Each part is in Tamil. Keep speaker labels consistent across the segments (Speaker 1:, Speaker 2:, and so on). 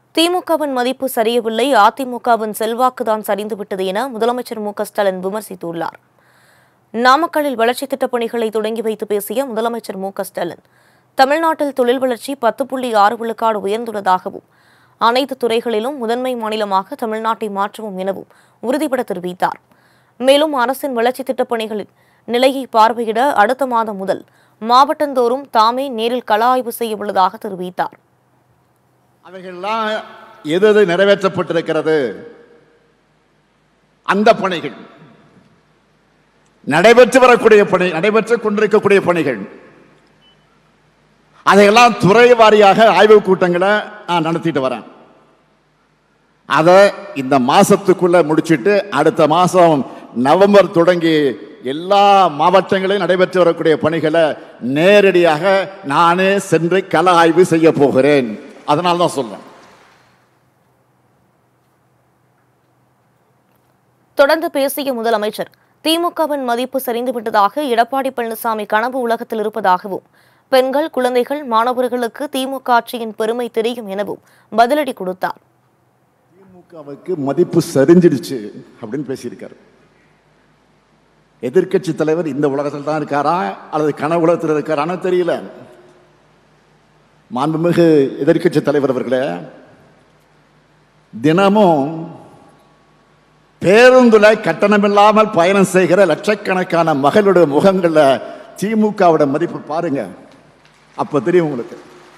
Speaker 1: திமுகவின் மதிப்பு சரியவில்லை அதிமுகவின் செல்வாக்குதான் சரிந்துவிட்டது என முதலமைச்சர் மு க ஸ்டாலின் விமர்சித்துள்ளார் நாமக்கல்லில் வளர்ச்சி திட்டப் பணிகளை தொடங்கி வைத்து பேசிய முதலமைச்சர் மு க ஸ்டாலின் தமிழ்நாட்டில் தொழில் வளர்ச்சி பத்து புள்ளி ஆறு விழுக்காடு உயர்ந்துள்ளதாகவும் அனைத்து துறைகளிலும் முதன்மை மாநிலமாக தமிழ்நாட்டை மாற்றுவோம் எனவும் உறுதிபட தெரிவித்தார் மேலும் அரசின் வளர்ச்சி திட்டப் பணிகளின் நிலையை பார்வையிட அடுத்த மாதம் முதல் மாவட்டந்தோறும் தாமே நேரில் கள ஆய்வு செய்ய உள்ளதாக தெரிவித்தார்
Speaker 2: அவைகள்லாம் எது எது நிறைவேற்றப்பட்டிருக்கிறது அந்த பணிகள் நடைபெற்று வரக்கூடிய பணி நடைபெற்றுக் கொண்டிருக்கக்கூடிய பணிகள் அதையெல்லாம் துறை வாரியாக ஆய்வுக் கூட்டங்களை நான் நடத்திட்டு வரேன் அதை இந்த மாசத்துக்குள்ள முடிச்சிட்டு அடுத்த மாசம் நவம்பர் தொடங்கி எல்லா மாவட்டங்களிலும் நடைபெற்று வரக்கூடிய பணிகளை நேரடியாக நானே சென்று கள ஆய்வு செய்ய போகிறேன் அதனால தான் சொல்றேன்
Speaker 1: தொடர்ந்து பேசிய முதலமைச்சர் திமுகவின் மதிப்பு சரிந்துவிட்டதாக எடப்பாடி பழனிசாமி கனவு உலகத்தில் இருப்பதாகவும் பெண்கள் குழந்தைகள் மாணவர்களுக்கு திமுக ஆட்சியின் பெருமை தெரியும் எனவும் பதிலடி கொடுத்தார்
Speaker 2: திமுகவுக்கு மதிப்பு சரிஞ்சிடுச்சு அப்படின்னு பேசியிருக்காரு எதிர்க்கட்சி தலைவர் இந்த உலகத்தில் தான் இருக்காரா அல்லது கனவு உலகத்தில் இருக்காரான்னு தெரியல மாண்புமிகு எதிர்க்கட்சி தலைவர் அவர்களே தினமும் பேருந்துல கட்டணமில்லாமல் பயணம் செய்கிற லட்சக்கணக்கான மகளுடைய முகங்கள்ல திமுகவோட மதிப்பு பாருங்க அப்ப தெரியும் உங்களுக்கு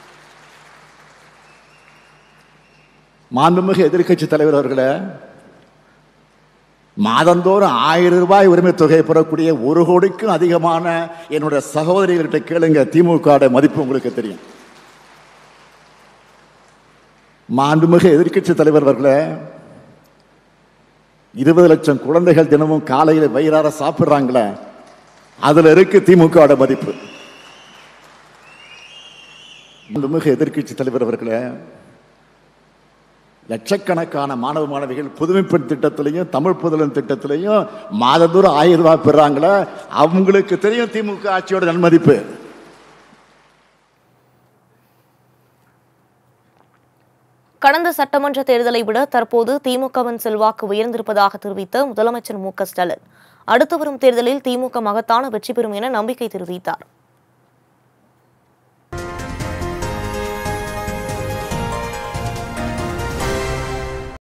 Speaker 2: மாண்புமிகு எதிர்க்கட்சி தலைவர் அவர்களே மாதந்தோறும் ஆயிரம் ரூபாய் உரிமை தொகை பெறக்கூடிய ஒரு கோடிக்கும் அதிகமான என்னுடைய சகோதரிகள்கிட்ட கேளுங்க திமுக மதிப்பு உங்களுக்கு தெரியும் மாண்புமிகு எதிர்க்கட்சி தலைவர் அவர்களே இருபது லட்சம் குழந்தைகள் தினமும் காலையில் வயிறார சாப்பிடுறாங்களே அதுல இருக்கு திமுக மதிப்பு மாண்புமிகு எதிர்க்கட்சி தலைவர் அவர்களே லட்சக்கணக்கான மாணவ மாணவிகள் புதுமைப்பெண் திட்டத்திலையும் தமிழ் புதலன் திட்டத்திலையும் மாதந்தோறும் ஆயிரம் ரூபாய் பெறாங்களே அவங்களுக்கு தெரியும் திமுக ஆட்சியோட நன்மதிப்பு
Speaker 1: கடந்த சட்டமன்ற தேர்தலை விட தற்போது திமுகவின் செல்வாக்கு உயர்ந்திருப்பதாக தெரிவித்த முதலமைச்சர் மு க ஸ்டாலின் அடுத்து வரும் தேர்தலில் திமுக மகத்தான வெற்றி பெறும் என நம்பிக்கை தெரிவித்தார்